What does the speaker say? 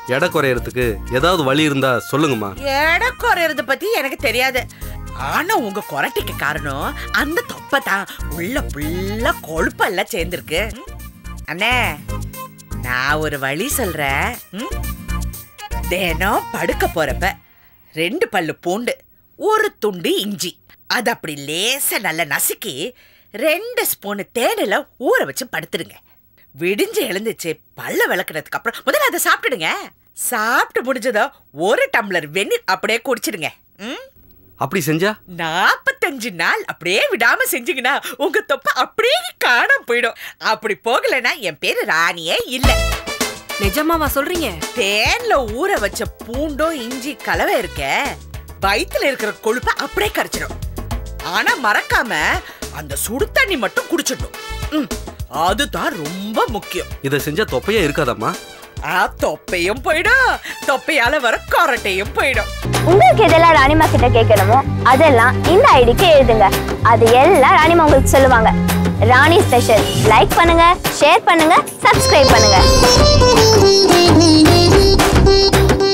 எடை குறையறதுக்கு ஏதாவது வழி இருந்தா சொல்லுங்கம்மா எடை குறையறது பத்தி எனக்கு தெரியாது ஆனா உங்க குரட்டிக்கு காரணம் அந்த தொப்பை தான் உள்ள புள்ள கொழுப்பெல்லாம் சேர்ந்துருக்கு அண்ணே நான் ஒரு வழி சொல்றேன் ம்? தினம் படுக்க போறப்ப ரெண்டு பல்லு பூண்டு ஒரு துண்டு இஞ்சி அது அப்படி லேசா நல்லா நசுக்கி ரெண்டு ஸ்பூன் தேனில ஊற வச்சு படுத்துடுங்க விடிஞ்சு எழுந்துச்சு பல்ல விளக்குனதுக்கு அப்புறம் முதல்ல அதை சாப்பிட்டுடுங்க சாப்பிட்டு முடிஞ்சதோ ஒரு டம்ளர் வெந்நீர் அப்படியே குடிச்சிடுங்க ம் அப்படி செஞ்சா நாற்பத்தஞ்சு நாள் அப்படியே விடாம செஞ்சீங்கன்னா உங்க தொப்பை அப்படியே காணாம போயிடும் அப்படி போகலைன்னா என் பேரு ராணியே இல்ல நிஜமாவா சொல்றீங்க தேன்ல ஊற வச்ச பூண்டோ இஞ்சி கலவை இருக்க வயித்துல இருக்கிற கொழுப்பை அப்படியே கரைச்சிடும் ஆனா மறக்காம அந்த சுடு தண்ணி மட்டும் குடிச்சிடணும் ம், அதுதான் ரொம்ப முக்கியம் இதை செஞ்சா தொப்பையே இருக்காதம்மா ஆ தொப்பையும் போயிடும் தொப்பையால வர கொரட்டையும் போயிடும் உங்களுக்கு எதெல்லாம் ராணிமா கிட்ட கேட்கணுமோ அதெல்லாம் இந்த ஐடிக்கு எழுதுங்க அது எல்லாம் ராணிமா உங்களுக்கு சொல்லுவாங்க ராணி ஸ்பெஷல் லைக் பண்ணுங்க ஷேர் பண்ணுங்க சப்ஸ்கிரைப் பண்ணுங்க